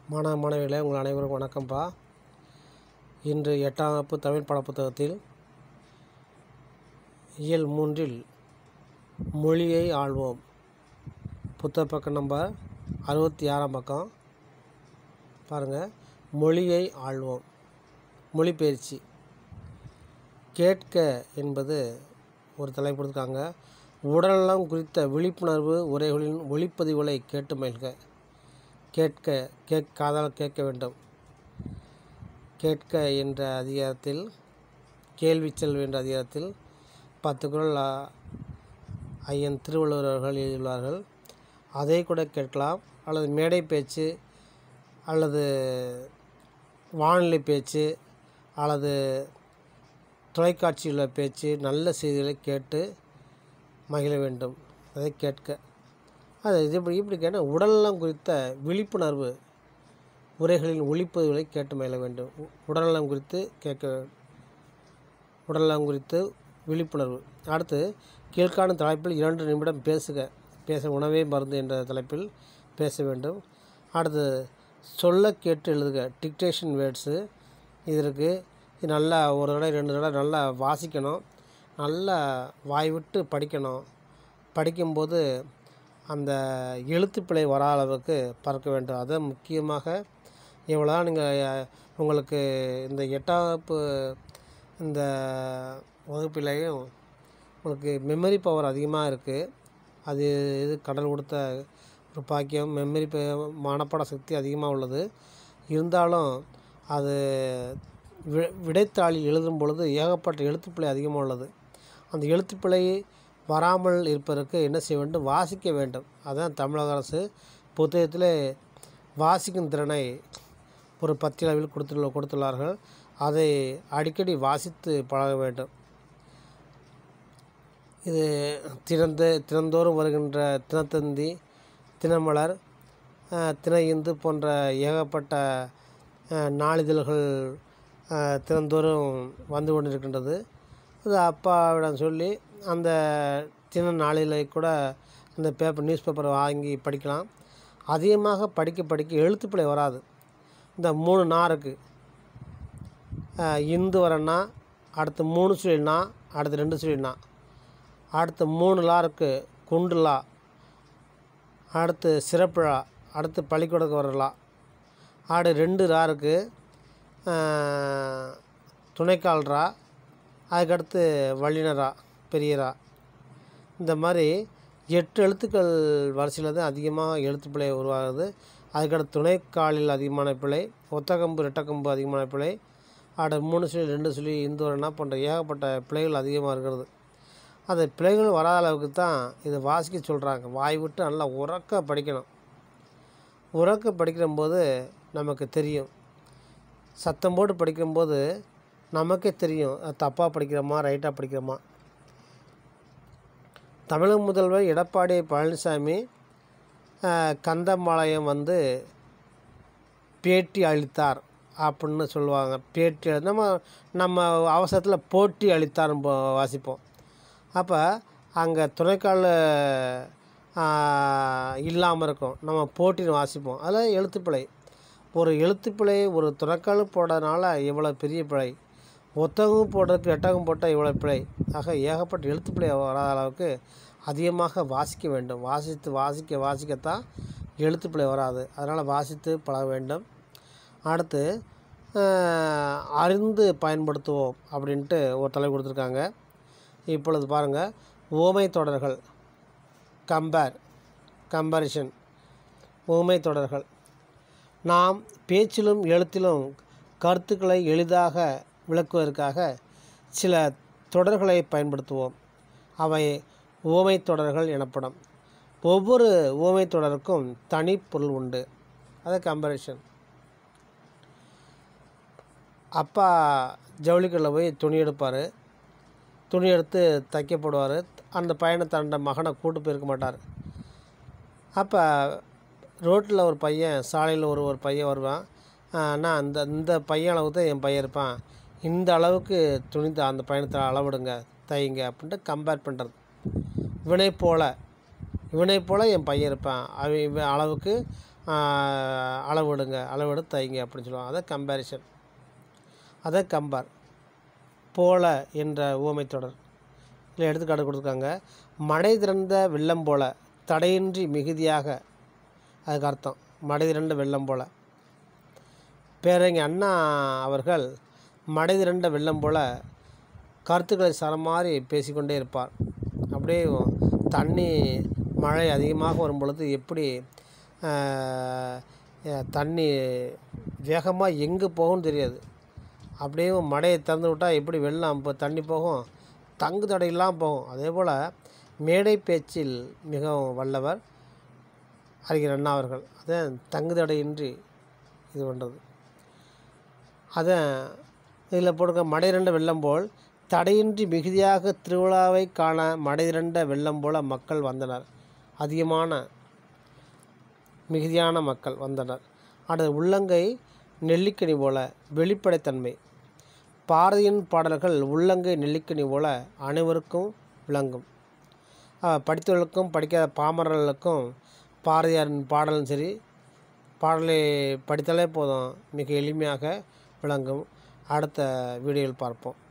மாணவ மாணவிகளே உங்கள் அனைவருக்கும் வணக்கம்ப்பா இன்று எட்டாம் வகுப்பு தமிழ் பாடப்புத்தகத்தில் இயல் மூன்றில் மொழியை ஆள்வோம் புத்தக பக்கம் நம்பர் அறுபத்தி ஆறாம் பக்கம் பாருங்கள் மொழியை ஆள்வோம் மொழிபெயர்ச்சி கேட்க என்பது ஒரு தலைப்பு கொடுத்துருக்காங்க உடல்நலம் குறித்த விழிப்புணர்வு உரைகளின் ஒளிப்பதிவுகளை கேட்டு மகிழ்க கேட்க கேட்க காதால் கேட்க வேண்டும் கேட்க என்ற அதிகாரத்தில் கேள்வி செல்வி என்ற அதிகாரத்தில் பத்து குரல் ஆ- ஐயன் திருவள்ளுவர் அவர்கள் எழுதியுள்ளார்கள் அதை கூட கேட்கலாம் அல்லது மேடை பேச்சு அல்லது வானொலி பேச்சு அல்லது தொலைக்காட்சியில் பேச்சு நல்ல செய்திகளை கேட்டு மகிழ வேண்டும் அதை கேட்க அது இது இப்படி இப்படி கேட்டால் உடல்நலம் குறித்த விழிப்புணர்வு உரைகளின் ஒளிப்பதிவுகளை கேட்டு மகிழ வேண்டும் உ- உடல்நலம் குறித்து கேட்க உடல்நலம் குறித்து விழிப்புணர்வு அடுத்து கீழ்காணும் தலைப்பில் இரண்டு நிமிடம் பேசுக பேச உணவே மருந்து என்ற தலைப்பில் பேச வேண்டும் அடுத்து சொல்ல கேட்டு எழுதுக டிக்டேஷன் வேர்ட்ஸு இது இருக்குது இது நல்லா ஒரு தடவை ரெண்டு தடவை நல்லா வாசிக்கணும் நல்லா வாய் விட்டு படிக்கணும் படிக்கும்போது அந்த எழுத்துப்பிழை வராத அளவுக்கு பறக்க வேண்டும் அதை முக்கியமாக இவ்வளோ நீங்கள் உங்களுக்கு இந்த எட்டாம் வகுப்பு இந்த வகுப்பிலையும் உங்களுக்கு மெமரி பவர் அதிகமாக இருக்குது அது இது கடல் கொடுத்த ஒரு பாக்கியம் மெமரி மனப்பாட சக்தி அதிகமாக உள்ளது இருந்தாலும் அது வி விடைத்தாளில் எழுதும் பொழுது ஏகப்பட்ட எழுத்துப்பிழை அதிகமாக உள்ளது அந்த எழுத்துப்பிழை வராமல் இருப்பதற்கு என்ன செய்ய வேண்டும் வாசிக்க வேண்டும் அதான் தமிழக அரசு புத்தகத்தில் வாசிக்கும் திறனை ஒரு பத்தியளவில் கொடுத்துள்ள கொடுத்துள்ளார்கள் அதை அடிக்கடி வாசித்து பழக வேண்டும் இது திறந்த தினந்தோறும் வருகின்ற தினத்தந்தி தினமலர் அஹ், தின இந்து போன்ற ஏகப்பட்ட அஹ், நாளிதழ்கள் அஹ், தினந்தோறும் வந்து கொண்டிருக்கின்றது அது அப்பாவிடம் சொல்லி அந்த தின நாளிலை கூட அந்த பேப்பர் நியூஸ் பேப்பரை வாங்கி படிக்கலாம் அதிகமாக படிக்க படிக்க எழுத்துப்பிழை வராது இந்த மூணு நா இருக்குது அஹ், இந்து வரன்னா அடுத்து மூணு சொல்லினா அடுத்து ரெண்டு சொல்லினா அடுத்து மூணு லா இருக்குது குண்டுலா அடுத்து சிறப்புழா அடுத்து பள்ளிக்கூடத்துக்கு வரலா ஆடு ரெண்டு ரா இருக்குது துணைக்கால் ரா அதுக்கடுத்து வல்லினரா பெரியரா இந்த மாதிரி எட்டு எழுத்துக்கள் வரிசையில் தான் அதிகமாக எழுத்து பிழை உருவாகுது அதுக்கடுத்து துணைக்காலில் அதிகமான பிழை ஒத்தக்கம்பு ரெட்டக்கம்பு அதிகமான பிழை ஆட மூணு சொல்லி ரெண்டு சொல்லி இந்துவரனா போன்ற ஏகப்பட்ட பிழைகள் அதிகமாக இருக்கிறது அந்த பிழைகள் வராத அளவுக்கு தான் இதை வாசிக்க சொல்கிறாங்க வாய் விட்டு நல்லா உறக்க படிக்கணும் உறக்க படிக்கிறம்போது நமக்கு தெரியும் சத்தம் போட்டு படிக்கும்போது நமக்கே தெரியும் அது தப்பாக படிக்கிறோமா ரைட்டாக படிக்கிறோமா தமிழக முதல்வர் எடப்பாடி பழனிசாமி அஹ், கந்தம்பாளையம் வந்து பேட்டி அளித்தார் அப்படின்னு சொல்லுவாங்க பேட்டி அளி- நம்ம நம்ம அவசரத்தில் போட்டி அளித்தார்னு போ- வாசிப்போம் அப்போ அங்கே துணைக்கால் இல்லாமல் இருக்கும் நம்ம போட்டின்னு வாசிப்போம் அதில் எழுத்துப்பிழை ஒரு எழுத்துப்பிழை ஒரு துணைக்கால் போடுறதுனால இவ்வளோ பெரிய பிழை ஒத்தகம் போடுறதுக்கு எட்டகம் போட்டால் இவ்வளோ பிழை ஆக ஏகப்பட்ட எழுத்துப்பிழை வராத அளவுக்கு அதிகமாக வாசிக்க வேண்டும் வாசித்து வாசிக்க வாசிக்கத்தான் எழுத்துப்பிழை வராது அதனால் வாசித்து பழக வேண்டும் அடுத்து அஹ், அறிந்து பயன்படுத்துவோம் அப்படின்ட்டு ஒரு தலை கொடுத்துருக்காங்க இப்பொழுது பாருங்கள் ஓமை தொடர்கள் கம்பேர் கம்பேரிஷன் ஓமை தொடர்கள் நாம் பேச்சிலும் எழுத்திலும் கருத்துக்களை எளிதாக விளக்குவதற்காக சில தொடர்களை பயன்படுத்துவோம் அவை ஓமை தொடர்கள் எனப்படும் ஒவ்வொரு ஓமை தொடருக்கும் தனி பொருள் உண்டு அது கம்பேரிஷன் அப்பா ஜவுளிக்கடையில் போய் துணி எடுப்பார் துணி எடுத்து தைக்க போடுவார் அந்த பையனை தன்னோட மகனை கூட்டு போயிருக்க மாட்டார் அப்போ ரோட்டில் ஒரு பையன் சாலையில் ஒரு ஒரு பையன் வருவான் அண்ணா அந்த இந்த பையன் அளவுக்கு தான் என் பையன் இருப்பான் இந்த அளவுக்கு துணி த- அந்த பையனை அளவிடுங்க தைங்க அப்படின்ட்டு கம்பேர் பண்ணுறது இவனை போல் இவனை போல் என் பையன் இருப்பான் அவன் இவன் அளவுக்கு அளவிடுங்க அளவெடுத்து தைங்க அப்படின்னு சொல்லுவாங்க அதை கம்பேரிசன் அதை கம்பேர் போல என்ற ஊமை தொடர் இதில் எடுத்துக்காட்டு கொடுத்துருக்காங்க மடை திறந்த வெள்ளம் போல தடையின்றி மிகுதியாக அதுக்கு அர்த்தம் மடை திரண்ட வெள்ளம் போல பேரறிஞர் அண்ணா அவர்கள் மடை திரண்ட வெள்ளம் போல கருத்துக்களை சரமாறி பேசிக்கொண்டே இருப்பார் அப்படியே தண்ணி மழை அதிகமாக வரும் பொழுது எப்படி ஆஹ், அஹ், தண்ணி வேகமாக எங்கே போகும்னு தெரியாது அப்படியே மடையை திறந்து விட்டால் எப்படி வெள்ளம் இப்போ தண்ணி போகும் தங்கு தடையெல்லாம் போகும் அதே போல் மேடை பேச்சில் மிகவும் வல்லவர் அறிஞர் அண்ணா அவர்கள் அதான் தங்கு தடையின்றி இது பண்ணுறது அதான் இதில் போடுங்க மடையிரண்ட வெள்ளம் போல் தடையின்றி மிகுதியாக திருவிழாவை காண மடையிரண்ட வெள்ளம் போல மக்கள் வந்தனர் அதிகமான மிகுதியான மக்கள் வந்தனர் அடுத்து உள்ளங்கை நெல்லிக்கனி போல வெளிப்படைத்தன்மை பாரதியின் பாடல்கள் உள்ளங்கை நெல்லிக்கனி போல அனைவருக்கும் விளங்கும் ஆஹ், படித்தவர்களுக்கும் படிக்காத பாமரர்களுக்கும் பாரதியாரின் பாடலும் சரி பாடலை படித்தாலே போதும் மிக எளிமையாக விளங்கும் அடுத்த வீடியோவில் பார்ப்போம்